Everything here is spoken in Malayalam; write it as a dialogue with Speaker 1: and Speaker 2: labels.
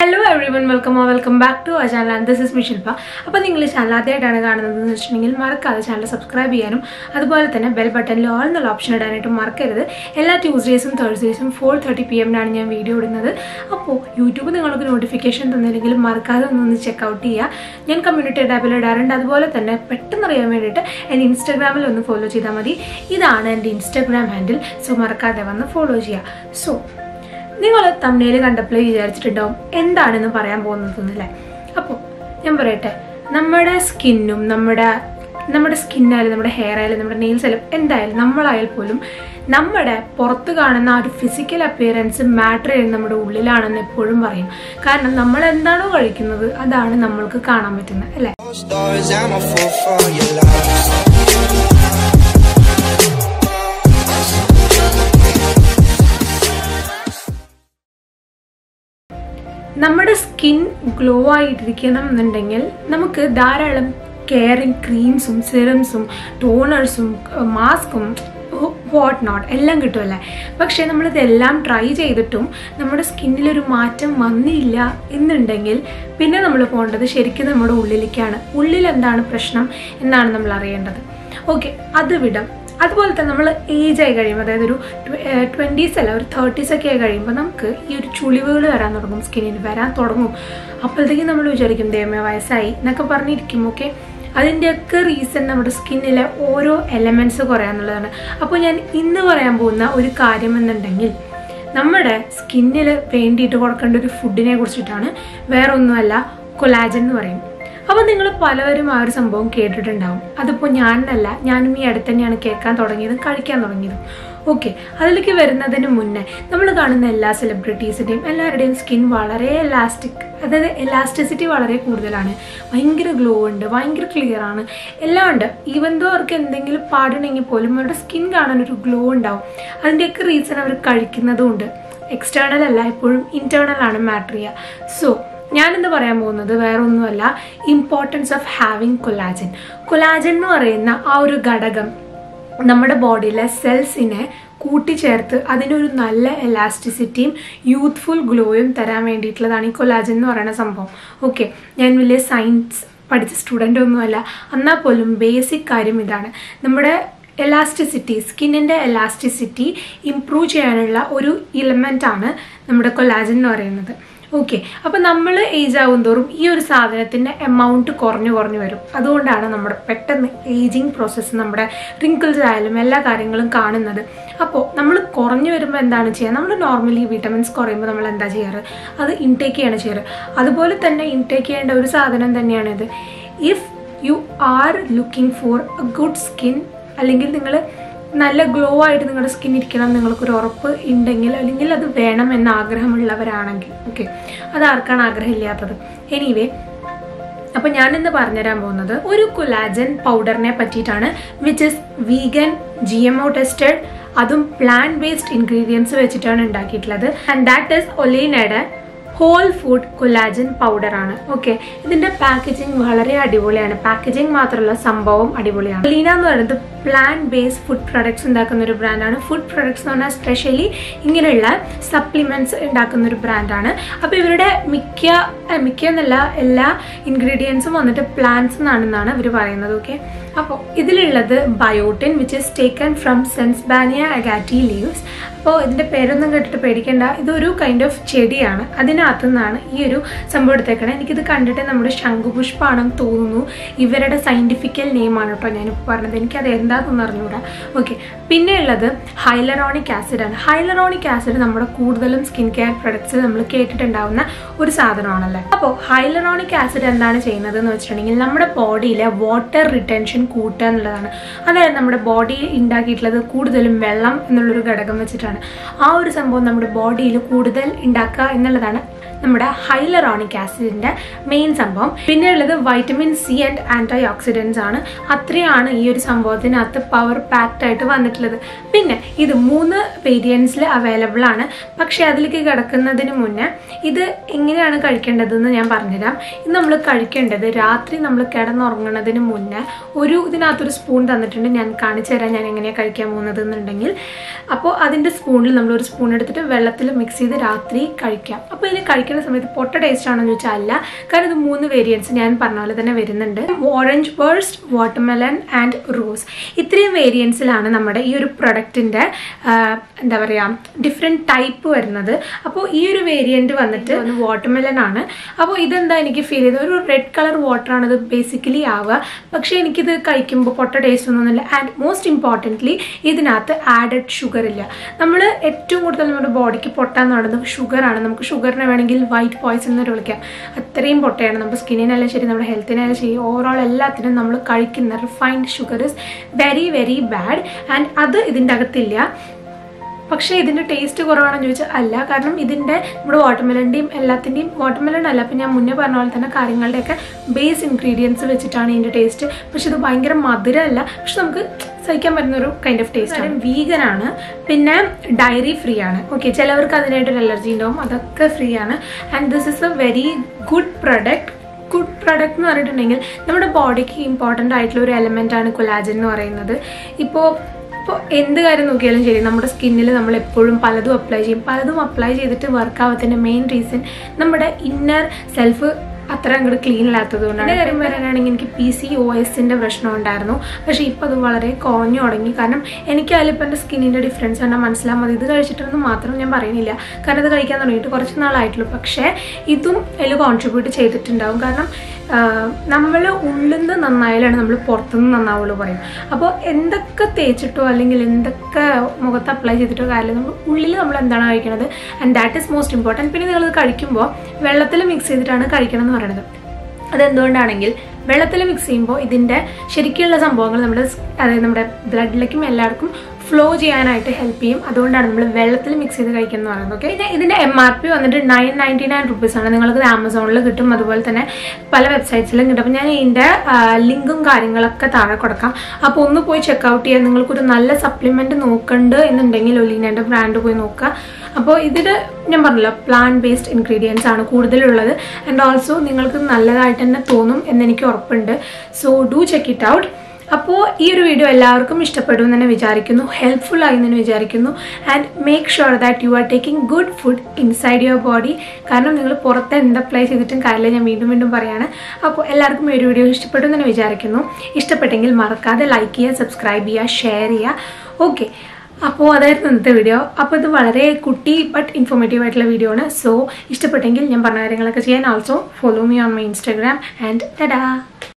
Speaker 1: Hello everyone welcome oh welcome back to ah channel and this is മിഷിൽപ്പ അപ്പോൾ നിങ്ങൾ ഈ ചാനൽ ആദ്യമായിട്ടാണ് കാണുന്നത് എന്ന് വെച്ചിട്ടുണ്ടെങ്കിൽ മറക്കാതെ ചാനൽ സബ്സ്ക്രൈബ് ചെയ്യാനും അതുപോലെ തന്നെ ബെൽ ബട്ടണിൽ ഓൾ എന്നുള്ള ഓപ്ഷൻ ഇടാനായിട്ട് മറക്കരുത് എല്ലാ ട്യൂസ്ഡേയ്സും തേഴ്സ്ഡേയ്സും ഫോർ തേർട്ടി പി എമ്മിനാണ് ഞാൻ വീഡിയോ ഇടുന്നത് അപ്പോൾ യൂട്യൂബ് നിങ്ങൾക്ക് നോട്ടിഫിക്കേഷൻ തന്നില്ലെങ്കിലും മറക്കാതെ ഒന്നൊന്ന് ചെക്കൗട്ട് ചെയ്യുക ഞാൻ കമ്മ്യൂണിറ്റി ടാബിൽ ഇടാറുണ്ട് അതുപോലെ തന്നെ പെട്ടെന്ന് അറിയാൻ വേണ്ടിയിട്ട് എൻ്റെ ഇൻസ്റ്റാഗ്രാമിൽ ഒന്ന് ഫോളോ ചെയ്താൽ മതി ഇതാണ് എൻ്റെ ഇൻസ്റ്റാഗ്രാം ഹാൻഡിൽ സോ മറക്കാതെ വന്ന് ഫോളോ ചെയ്യുക സോ നിങ്ങൾ തമ്മിൽ കണ്ടപ്പോൾ വിചാരിച്ചിട്ടുണ്ടാവും എന്താണെന്ന് പറയാൻ പോകുന്നതെന്നല്ലേ അപ്പോൾ ഞാൻ പറയട്ടെ നമ്മുടെ സ്കിന്നും നമ്മുടെ നമ്മുടെ സ്കിന്നായാലും നമ്മുടെ ഹെയർ ആയാലും നമ്മുടെ നെയിൽസ് ആയാലും എന്തായാലും നമ്മളായാൽ പോലും നമ്മുടെ പുറത്ത് കാണുന്ന ആ ഒരു ഫിസിക്കൽ അപ്പിയറൻസ് മാറ്റർ ചെയ്യുന്നത് നമ്മുടെ ഉള്ളിലാണെന്ന് എപ്പോഴും പറയും കാരണം നമ്മൾ എന്താണോ കഴിക്കുന്നത് അതാണ് നമ്മൾക്ക് കാണാൻ പറ്റുന്നത് അല്ലേ
Speaker 2: Stars, I'm a fool for your love.
Speaker 1: നമ്മുടെ സ്കിൻ ഗ്ലോ ആയിട്ടിരിക്കണം എന്നുണ്ടെങ്കിൽ നമുക്ക് ധാരാളം കെയറിങ് ക്രീംസും സിറംസും ടോണേഴ്സും മാസ്കും വാട്ട് നോട്ട് എല്ലാം കിട്ടുമല്ലേ പക്ഷേ നമ്മളിതെല്ലാം ട്രൈ ചെയ്തിട്ടും നമ്മുടെ സ്കിന്നിലൊരു മാറ്റം വന്നില്ല എന്നുണ്ടെങ്കിൽ പിന്നെ നമ്മൾ പോകേണ്ടത് ശരിക്കും നമ്മുടെ ഉള്ളിലേക്കാണ് ഉള്ളിൽ എന്താണ് പ്രശ്നം എന്നാണ് നമ്മൾ അറിയേണ്ടത് ഓക്കെ അത് വിടാം അതുപോലെ തന്നെ നമ്മൾ ഏജ് ആയി കഴിയുമ്പോൾ അതായത് ഒരു ട്വൻറ്റീസ് അല്ല ഒരു തേർട്ടീസ് ഒക്കെ ആയി കഴിയുമ്പോൾ നമുക്ക് ഈ ഒരു ചുളിവുകൾ വരാൻ തുടങ്ങും സ്കിന്നിന് വരാൻ തുടങ്ങും അപ്പോഴത്തേക്കും നമ്മൾ വിചാരിക്കും ദൈവമേ വയസ്സായി എന്നൊക്കെ പറഞ്ഞിരിക്കും ഓക്കെ അതിൻ്റെയൊക്കെ റീസൺ നമ്മുടെ സ്കിന്നിലെ ഓരോ എലമെൻറ്റ്സ് കുറയാന്നുള്ളതാണ് അപ്പോൾ ഞാൻ ഇന്ന് പറയാൻ പോകുന്ന ഒരു കാര്യം എന്നുണ്ടെങ്കിൽ നമ്മുടെ സ്കിന്നിൽ വേണ്ടിയിട്ട് കൊടുക്കേണ്ട ഒരു ഫുഡിനെ കുറിച്ചിട്ടാണ് വേറെ ഒന്നുമല്ല കൊലാജൻ എന്ന് പറയും അപ്പോൾ നിങ്ങൾ പലവരും ആ ഒരു സംഭവം കേട്ടിട്ടുണ്ടാവും അതിപ്പോൾ ഞാനല്ല ഞാനും ഈ അടുത്ത് തന്നെയാണ് കേൾക്കാൻ തുടങ്ങിയതും കഴിക്കാൻ തുടങ്ങിയതും ഓക്കെ അതിലേക്ക് വരുന്നതിന് മുന്നേ നമ്മൾ കാണുന്ന എല്ലാ സെലിബ്രിറ്റീസിൻ്റെയും എല്ലാവരുടെയും സ്കിൻ വളരെ എലാസ്റ്റിക് അതായത് എലാസ്റ്റിസിറ്റി വളരെ കൂടുതലാണ് ഭയങ്കര ഗ്ലോ ഉണ്ട് ഭയങ്കര ക്ലിയർ ആണ് എല്ലാം ഉണ്ട് ഈവൻ ദോ അവർക്ക് എന്തെങ്കിലും പാടുണ്ടെങ്കിൽ പോലും അവരുടെ സ്കിൻ കാണാൻ ഒരു ഗ്ലോ ഉണ്ടാവും അതിൻ്റെയൊക്കെ റീസൺ അവർ കഴിക്കുന്നതും ഉണ്ട് എക്സ്റ്റേണൽ അല്ല എപ്പോഴും ഇൻറ്റേർണൽ ആണ് മാറ്റർ ചെയ്യുക സോ ഞാനിന്ന് പറയാൻ പോകുന്നത് വേറെ ഒന്നുമല്ല importance of having collagen collagen എന്ന് പറയുന്ന ആ ഒരു ഘടകം നമ്മുടെ ബോഡിയിലെ സെൽസിനെ കൂട്ടിച്ചേർത്ത് അതിനൊരു നല്ല എലാസ്റ്റിസിറ്റിയും യൂത്ത്ഫുൾ ഗ്ലോയും തരാൻ വേണ്ടിയിട്ടുള്ളതാണ് ഈ കൊലാജൻ എന്ന് പറയുന്ന സംഭവം ഓക്കെ ഞാൻ വലിയ സയൻസ് പഠിച്ച സ്റ്റുഡൻ്റ് ഒന്നുമല്ല എന്നാൽ പോലും ബേസിക് കാര്യം ഇതാണ് നമ്മുടെ എലാസ്റ്റിസിറ്റി സ്കിന്നിൻ്റെ എലാസ്റ്റിസിറ്റി ഇംപ്രൂവ് ചെയ്യാനുള്ള ഒരു ഇലമെൻ്റ് ആണ് നമ്മുടെ കൊലാജൻ എന്ന് പറയുന്നത് ഓക്കെ അപ്പം നമ്മൾ ഏജ് ആവും തോറും ഈ ഒരു സാധനത്തിൻ്റെ എമൗണ്ട് കുറഞ്ഞു കുറഞ്ഞു വരും അതുകൊണ്ടാണ് നമ്മുടെ പെട്ടെന്ന് ഏജിങ് പ്രോസസ്സ് നമ്മുടെ റിങ്കിൾസ് ആയാലും എല്ലാ കാര്യങ്ങളും കാണുന്നത് അപ്പോൾ നമ്മൾ കുറഞ്ഞു വരുമ്പോൾ എന്താണ് ചെയ്യുക നമ്മൾ നോർമലി വിറ്റമിൻസ് കുറയുമ്പോൾ നമ്മൾ എന്താ ചെയ്യാറ് അത് ഇൻടേക്ക് ചെയ്യാണ് ചെയ്യാറ് അതുപോലെ തന്നെ ഇൻടേക്ക് ചെയ്യേണ്ട ഒരു സാധനം തന്നെയാണിത് if you are looking for a good skin അല്ലെങ്കിൽ നിങ്ങൾ നല്ല ഗ്ലോ ആയിട്ട് നിങ്ങളുടെ സ്കിൻ ഇരിക്കണം നിങ്ങൾക്കൊരു ഉറപ്പ് ഉണ്ടെങ്കിൽ അല്ലെങ്കിൽ അത് വേണം എന്ന ആഗ്രഹമുള്ളവരാണെങ്കിൽ ഓക്കെ അത് ആർക്കാണ് ആഗ്രഹമില്ലാത്തത് എനിവേ അപ്പൊ ഞാൻ ഇന്ന് പറഞ്ഞുതരാൻ പോകുന്നത് ഒരു കൊലാജൻ പൗഡറിനെ പറ്റിയിട്ടാണ് which is vegan G M O tested അതും പ്ലാന്റ് ബേസ്ഡ് ഇൻഗ്രീഡിയൻസ് വെച്ചിട്ടാണ് ഉണ്ടാക്കിയിട്ടുള്ളത് ആൻഡ് ദാറ്റ് ഇസ് ഒലീനയുടെ ഹോൾ ഫുഡ് കൊലാജൻ പൗഡർ ആണ് ഓക്കെ ഇതിന്റെ പാക്കേജിങ് വളരെ അടിപൊളിയാണ് പാക്കേജിങ് മാത്രമല്ല സംഭവം അടിപൊളിയാണ് ലീന എന്ന് പറയുന്നത് പ്ലാന്റ് ബേസ്ഡ് ഫുഡ് പ്രൊഡക്ട്സ് ഉണ്ടാക്കുന്ന ഒരു ബ്രാൻഡാണ് ഫുഡ് പ്രൊഡക്ട്സ് എന്ന് പറഞ്ഞാൽ സ്പെഷ്യലി ഇങ്ങനെയുള്ള സപ്ലിമെന്റ്സ് ഉണ്ടാക്കുന്ന ഒരു ബ്രാൻഡാണ് അപ്പോൾ ഇവരുടെ മിക്ക അഹ് മിക്ക എന്നല്ല എല്ലാ ഇൻഗ്രീഡിയൻസും വന്നിട്ട് പ്ലാന്റ്സ് എന്നാണെന്നാണ് ഇവർ പറയുന്നത് ഓക്കെ അപ്പോൾ ഇതിലുള്ളത് biotin which is taken from sesbania agati leaves അപ്പോൾ ഇതിൻ്റെ പേരൊന്നും കേട്ടിട്ട് പേടിക്കേണ്ട ഇതൊരു കൈൻഡ് ഓഫ് ചെടിയാണ് അതിനകത്തു നിന്നാണ് ഈ ഒരു സംഭവം എടുത്തേക്കണേ എനിക്കിത് കണ്ടിട്ട് നമ്മുടെ ശംഖുപുഷ്പാണെന്ന് തോന്നുന്നു ഇവരുടെ സയൻറ്റിഫിക്കൽ നെയിമാണ് കേട്ടോ ഞാനിപ്പോൾ പറഞ്ഞത് എനിക്കത് എന്താണെന്ന് അറിഞ്ഞുകൂടാ ഓക്കെ പിന്നെ ഉള്ളത് ഹൈലറോണിക് ആസിഡ് ആണ് ഹൈലറോണിക് ആസിഡ് നമ്മുടെ കൂടുതലും സ്കിൻ കെയർ പ്രൊഡക്ട്സിൽ നമ്മൾ കേട്ടിട്ടുണ്ടാവുന്ന ഒരു സാധനമാണല്ലേ അപ്പോൾ ഹൈലറോണിക് ആസിഡ് എന്താണ് ചെയ്യുന്നത് എന്ന് വെച്ചിട്ടുണ്ടെങ്കിൽ നമ്മുടെ ബോഡിയിലെ വാട്ടർ റിട്ടൻഷൻ കൂട്ടുക എന്നുള്ളതാണ് അതായത് നമ്മുടെ ബോഡി ഉണ്ടാക്കിയിട്ടുള്ളത് കൂടുതലും വെള്ളം എന്നുള്ളൊരു ഘടകം വെച്ചിട്ടാണ് ആ ഒരു സംഭവം നമ്മുടെ ബോഡിയിൽ കൂടുതൽ ഉണ്ടാക്കുക എന്നുള്ളതാണ് നമ്മുടെ ഹൈലറോണിക് ആസിഡിന്റെ മെയിൻ സംഭവം പിന്നെ ഉള്ളത് vitamin C and antioxidants ആണ് അത്രയാണ് ഈ ഒരു സംഭവത്തിനകത്ത് പവർ പാക്ഡ് ആയിട്ട് വന്നിട്ടുള്ളത് പിന്നെ ഇത് മൂന്ന് വേരിയൻസിൽ അവൈലബിൾ ആണ് പക്ഷെ അതിലേക്ക് കിടക്കുന്നതിന് മുന്നേ ഇത് എങ്ങനെയാണ് കഴിക്കേണ്ടതെന്ന് ഞാൻ പറഞ്ഞുതരാം ഇത് നമ്മൾ കഴിക്കേണ്ടത് രാത്രി നമ്മൾ കിടന്നുറങ്ങുന്നതിന് മുന്നേ ഒരു ഇതിനകത്തൊരു സ്പൂൺ തന്നിട്ടുണ്ട് ഞാൻ കാണിച്ചു തരാം ഞാൻ എങ്ങനെയാണ് കഴിക്കാൻ പോകുന്നത് എന്നുണ്ടെങ്കിൽ അപ്പോൾ അതിൻ്റെ സ്പൂണിൽ നമ്മൾ ഒരു സ്പൂൺ എടുത്തിട്ട് വെള്ളത്തിൽ മിക്സ് ചെയ്ത് രാത്രി കഴിക്കാം അപ്പോൾ ഇതിന് കഴിക്കേണ്ട കഴിക്കുന്ന സമയത്ത് പൊട്ട ടേസ്റ്റ് ആണോ എന്ന് ചോദിച്ചാൽ അല്ല കാരണം ഇത് മൂന്ന് വേരിയൻസ് ഞാൻ പറഞ്ഞ പോലെ തന്നെ വരുന്നുണ്ട് orange burst watermelon and rose ഇത്രയും വേരിയൻസിലാണ് നമ്മുടെ ഈ ഒരു പ്രൊഡക്റ്റിൻ്റെ എന്താ പറയുക ഡിഫറെൻറ്റ് ടൈപ്പ് വരുന്നത് അപ്പോൾ ഈ ഒരു വേരിയൻറ്റ് വന്നിട്ട് ഒന്ന് വാട്ടർമെലൺ ആണ് അപ്പോൾ ഇതെന്താ എനിക്ക് ഫീൽ ചെയ്തത് ഒരു റെഡ് കളർ വാട്ടറാണ് ഇത് ബേസിക്കലി ആവുക പക്ഷേ എനിക്കിത് കഴിക്കുമ്പോൾ പൊട്ട ടേസ്റ്റ് ഒന്നുമില്ല ആൻഡ് മോസ്റ്റ് ഇമ്പോർട്ടൻ്റ്ലി ഇതിനകത്ത് ആഡഡ് ഷുഗർ ഇല്ല നമ്മൾ ഏറ്റവും കൂടുതൽ നമ്മുടെ ബോഡിക്ക് പൊട്ടാന്ന് പറയുന്നത് ഷുഗറാണ് നമുക്ക് ഷുഗറിനെ വേണമെങ്കിൽ വൈറ്റ് പോയ്സൺ എന്ന് വിളിക്കാം അത്രയും പൊട്ടയാണ് നമ്മുടെ സ്കിന്നിനായാലും ശരി നമ്മുടെ ഹെൽത്തിനായാലും ശരി ഓവറോൾ എല്ലാത്തിനും നമ്മൾ കഴിക്കുന്ന refined sugar is very very bad and അത് ഇതിൻ്റെ അകത്തില്ല പക്ഷേ ഇതിൻ്റെ ടേസ്റ്റ് കുറവാണെന്ന് ചോദിച്ചാൽ അല്ല കാരണം ഇതിൻ്റെ നമ്മുടെ വാട്ടർമെലൻ്റെയും എല്ലാത്തിൻ്റെയും വാട്ടർമെലൺ അല്ല അപ്പം ഞാൻ മുന്നേ പറഞ്ഞ പോലെ തന്നെ കാര്യങ്ങളുടെയൊക്കെ ബേസ് ഇൻഗ്രീഡിയൻസ് വെച്ചിട്ടാണ് ഇതിൻ്റെ ടേസ്റ്റ് പക്ഷെ ഇത് ഭയങ്കര മധുരമല്ല പക്ഷെ നമുക്ക് സഹിക്കാൻ പറ്റുന്ന ഒരു കൈൻഡ് ഓഫ് ടേസ്റ്റ് ആണ് വീഗൻ ആണ് പിന്നെ ഡയറി ഫ്രീ ആണ് ഓക്കെ ചിലവർക്ക് അതിനായിട്ടൊരു അലർജി ഉണ്ടാവും അതൊക്കെ ഫ്രീ ആണ് and this is a very good product good product എന്ന് പറഞ്ഞിട്ടുണ്ടെങ്കിൽ നമ്മുടെ ബോഡിക്ക് ഇമ്പോർട്ടൻ്റ് ആയിട്ടുള്ള ഒരു എലമെൻ്റ് ആണ് കൊലാജൻ എന്ന് പറയുന്നത് ഇപ്പോൾ ഇപ്പോൾ എന്ത് കാര്യം നോക്കിയാലും ശരി നമ്മുടെ സ്കിന്നിൽ നമ്മൾ എപ്പോഴും പലതും അപ്ലൈ ചെയ്യും പലതും അപ്ലൈ ചെയ്തിട്ട് വർക്ക് ആവത്തിൻ്റെ മെയിൻ റീസൺ നമ്മുടെ ഇന്നർ സെൽഫ് അത്ര അങ്ങോട്ട് ക്ലീൻ ഇല്ലാത്തത് കൊണ്ടാണ് എൻ്റെ കാര്യം പറയാനാണെങ്കിൽ എനിക്ക് പി സി ഒ എസിൻ്റെ പ്രശ്നം ഉണ്ടായിരുന്നു പക്ഷേ ഇപ്പോൾ അത് വളരെ കുറഞ്ഞു തുടങ്ങി കാരണം എനിക്കായാലും ഇപ്പം എൻ്റെ സ്കിന്നിൻ്റെ ഡിഫറൻസ് കണ്ടാൽ മനസ്സിലാൽ മതി ഇത് കഴിച്ചിട്ടൊന്നും മാത്രം ഞാൻ പറയുന്നില്ല കാരണം ഇത് കഴിക്കാൻ തുടങ്ങിയിട്ട് കുറച്ച് നാളായിട്ടുള്ളൂ പക്ഷേ ഇതും അതിൽ കോൺട്രിബ്യൂട്ട് ചെയ്തിട്ടുണ്ടാവും കാരണം നമ്മൾ ഉള്ളിൽ നിന്ന് നന്നായാലാണ് നമ്മൾ പുറത്തുനിന്ന് നന്നാവുള്ളൂ പറയും അപ്പോൾ എന്തൊക്കെ തേച്ചിട്ടോ അല്ലെങ്കിൽ എന്തൊക്കെ മുഖത്ത് അപ്ലൈ ചെയ്തിട്ടോ കാര്യമില്ല നമ്മൾ ഉള്ളിൽ നമ്മൾ എന്താണ് കഴിക്കുന്നത് and that is most important പിന്നെ നിങ്ങളിത് കഴിക്കുമ്പോൾ വെള്ളത്തിൽ മിക്സ് ചെയ്തിട്ടാണ് കഴിക്കണം എന്ന് പറയുന്നത് അതെന്തുകൊണ്ടാണെങ്കിൽ വെള്ളത്തിൽ മിക്സ് ചെയ്യുമ്പോൾ ഇതിൻ്റെ ശരിക്കുള്ള സംഭവങ്ങൾ നമ്മുടെ അതായത് നമ്മുടെ ബ്ലഡിലേക്കും എല്ലാവർക്കും ഫ്ലോ ചെയ്യാനായിട്ട് ഹെൽപ്പ് ചെയ്യും അതുകൊണ്ടാണ് നമ്മൾ വെള്ളത്തിൽ മിക്സ് ചെയ്ത് കഴിക്കുന്നത് പറയുന്നത് ഓക്കെ ഇത് ഇതിൻ്റെ എം ആർ പി വന്നിട്ട് നയൻ നയൻറ്റി നയൻ റുപ്പീസ് ആണ് നിങ്ങൾക്ക് ആമസോണിൽ കിട്ടും അതുപോലെ തന്നെ പല വെബ്സൈറ്റ്സിലും കിട്ടും അപ്പോൾ ഞാൻ ഇതിൻ്റെ ലിങ്കും കാര്യങ്ങളൊക്കെ താഴെ കൊടുക്കാം അപ്പോൾ ഒന്ന് പോയി ചെക്കൗട്ട് ചെയ്യാൻ നിങ്ങൾക്കൊരു നല്ല സപ്ലിമെൻറ്റ് നോക്കണ്ട് എന്നുണ്ടെങ്കിൽ ഒലീനയുടെ ബ്രാൻഡ് പോയി നോക്കുക അപ്പോൾ ഇതിൽ ഞാൻ പറഞ്ഞല്ലോ പ്ലാന്റ് ബേസ്ഡ് ഇൻഗ്രീഡിയൻസ് ആണ് കൂടുതലുള്ളത് ആൻഡ് ഓൾസോ നിങ്ങൾക്ക് നല്ലതായിട്ട് തന്നെ തോന്നും എന്നെനിക്ക് ഉറപ്പുണ്ട് so do check it out അപ്പോൾ ഈ ഒരു വീഡിയോ എല്ലാവർക്കും ഇഷ്ടപ്പെടും എന്ന് തന്നെ വിചാരിക്കുന്നു ഹെൽപ്ഫുൾ ആയി എന്ന് വിചാരിക്കുന്നു and make sure that you are taking good food inside your body കാരണം നിങ്ങൾ പുറത്ത് എന്ത് അപ്ലൈ ചെയ്തിട്ടും കാര്യമില്ല ഞാൻ വീണ്ടും വീണ്ടും പറയാണ് അപ്പോൾ എല്ലാവർക്കും ഈ ഒരു വീഡിയോ ഇഷ്ടപ്പെടും എന്ന് തന്നെ വിചാരിക്കുന്നു ഇഷ്ടപ്പെട്ടെങ്കിൽ മറക്കാതെ ലൈക്ക് ചെയ്യുക സബ്സ്ക്രൈബ് ചെയ്യുക ഷെയർ ചെയ്യുക ഓക്കെ അപ്പോൾ അതായിരുന്നു ഇന്നത്തെ വീഡിയോ അപ്പോൾ ഇത് വളരെ കുട്ടി ബട്ട് ഇൻഫോർമേറ്റീവ് ആയിട്ടുള്ള വീഡിയോ ആണ് സോ ഇഷ്ടപ്പെട്ടെങ്കിൽ ഞാൻ പറഞ്ഞ കാര്യങ്ങളൊക്കെ ചെയ്യാൻ also follow me on my Instagram and ടഡാ